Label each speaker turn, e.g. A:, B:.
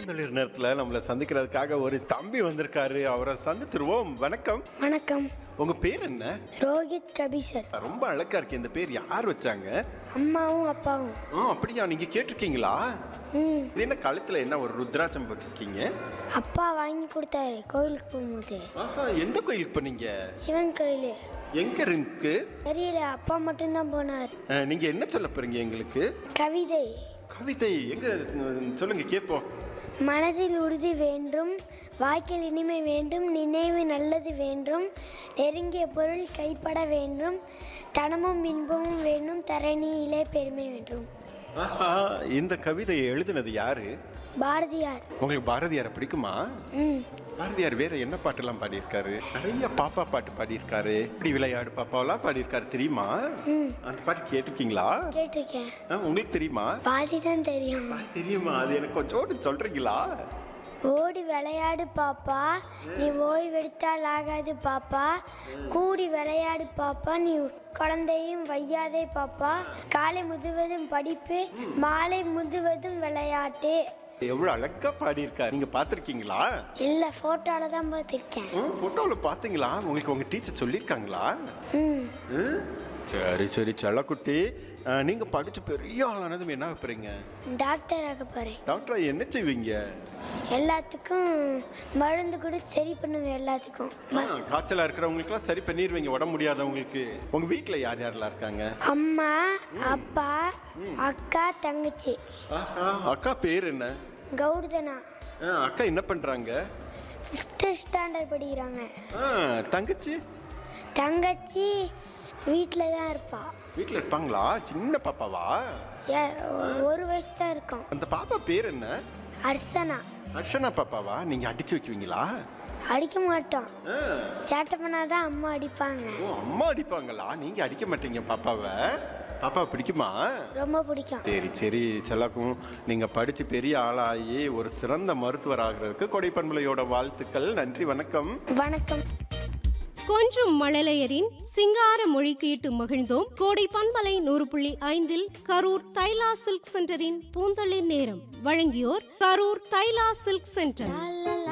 A: பூந்தளிர் நேரத்தில் நம்மளை சந்திக்கிறதுக்காக ஒரு தம்பி வந்திருக்காரு அவரை சந்திச்சிருவோம் வணக்கம்
B: வணக்கம்
A: உங்க பேர் என்ன
B: ரோஹித் கபீசர்
A: ரொம்ப அழகா இருக்கு இந்த பேர் யார் வச்சாங்க
B: அம்மாவும் அப்பாவும்
A: ஆ அப்படியா நீங்க கேட்டிருக்கீங்களா
B: ம்
A: இது என்ன கழுத்துல என்ன ஒரு ருத்ராட்சம் போட்டிருக்கீங்க
B: அப்பா வாங்கி கொடுத்தாரு கோவிலுக்கு போகும்போது
A: ஆஹா எந்த கோயிலுக்கு போனீங்க
B: சிவன் கோயில்
A: எங்க இருக்கு
B: தெரியல அப்பா மட்டும்தான் போனார்
A: அஹ், நீங்க என்ன சொல்ல போறீங்க எங்களுக்கு
B: கவிதை
A: கவிதை எங்க உம், சொல்லுங்க கேட்போம்
B: மனதில் உறுதி வேண்டும் வாய்க்கில் இனிமை வேண்டும் நினைவு நல்லது வேண்டும் நெருங்கிய பொருள் கைப்பட வேண்டும் தனமும் இன்பமும் வேண்டும் தரணியிலே பெருமை வேண்டும்
A: ஆஹா இந்த கவிதையை எழுதினது யாரு
B: பாரதியார்
A: உங்களுக்கு பாரதியாரை பிடிக்குமா
B: ம்
A: பாரதியார் வேற என்ன பாட்டெல்லாம் பாடியிருக்காரு நிறைய பாப்பா பாட்டு பாடியிருக்காரு இப்படி விளையாடு பாப்பாவெல்லாம் பாடியிருக்காரு தெரியுமா அந்த பாட்டு கேட்டிருக்கீங்களா
B: கேட்டிருக்கேன்
A: ஆ, உங்களுக்கு தெரியுமா
B: பாதி தான் தெரியும்
A: ஆ, தெரியுமா அது எனக்கு கொஞ்சோடு சொல்றீங்களா
B: ஓடி விளையாடு பாப்பா நீ ஓய்வெடுத்தால் ஆகாது பாப்பா கூடி விளையாடு பாப்பா நீ குழந்தையும் வையாதே பாப்பா காலை முழுவதும் படிப்பு மாலை முழுவதும் விளையாட்டு
A: எவ்வளவு அழகா பாடியிருக்காரு நீங்க பார்த்திருக்கீங்களா
B: இல்லை ஃபோட்டோவில் தான் பார்த்துருக்கேன்
A: ஃபோட்டோவில் பார்த்தீங்களா உங்களுக்கு உங்க டீச்சர் சொல்லியிருக்காங்களா
B: ம்
A: ம்? சரி சரி செல்லக்குட்டி ஆ, நீங்க படிச்சு பெரிய ஆளானதும் என்ன வைப்பீங்க
B: டாக்டர் ஆக போகிறேன்
A: டாக்டரா என்ன செய்வீங்க
B: எல்லாத்துக்கும் மருந்து கூட சரி பண்ணுவேன் எல்லாத்துக்கும்
A: ஆ, காய்ச்சலா இருக்கிறவங்களுக்குலாம் சரி பண்ணிடுவீங்க உடம்பு முடியாதவங்களுக்கு உங்க வீட்ல யார் யாரெல்லாம் இருக்காங்க
B: அம்மா அப்பா அக்கா தங்கச்சி
A: ஆஹா, அக்கா பேர் என்ன
B: கௌர்தனா
A: ஆ, அக்கா என்ன பண்றாங்க
B: ஃபிஃப்த்து ஸ்டாண்டர்ட் படிக்கிறாங்க
A: ஆ, தங்கச்சி
B: தங்கச்சி வீட்டில் தான் இருப்பா
A: வீட்ல இருப்பாங்களா சின்ன பாப்பாவா
B: ஏ- ஒரு வயசு தான் இருக்கும்
A: அந்த பாப்பா பேர் என்ன
B: அர்ச்சனா
A: அர்ஷனா பாப்பாவா நீங்க அடிச்சு வைக்குவீங்களா
B: அடிக்க மாட்டோம்
A: ஆ,
B: சேட்டை பண்ணாதான் அம்மா அடிப்பாங்க
A: ஓ அம்மா அடிப்பாங்களா நீங்க அடிக்க மாட்டீங்க பாப்பாவை பாப்பா பிடிக்குமா
B: ரொம்ப பிடிக்கும்
A: சரி சரி செல்லக்கும் நீங்க படிச்சு பெரிய ஆளாகி ஒரு சிறந்த மருத்துவர் ஆகிறதுக்கு கொடைப்பண்பலையோட வாழ்த்துக்கள் நன்றி வணக்கம்
B: வணக்கம்
C: கொஞ்சும் மழலையரின் சிங்கார மொழி கேட்டு மகிழ்ந்தோம் கோடை பண்பலை நூறு புள்ளி ஐந்தில் கரூர் தைலா சில்க் சென்டரின் பூந்தளிர் நேரம் வழங்கியோர் கரூர் தைலா சில்க் சென்டர்
B: லா, லா,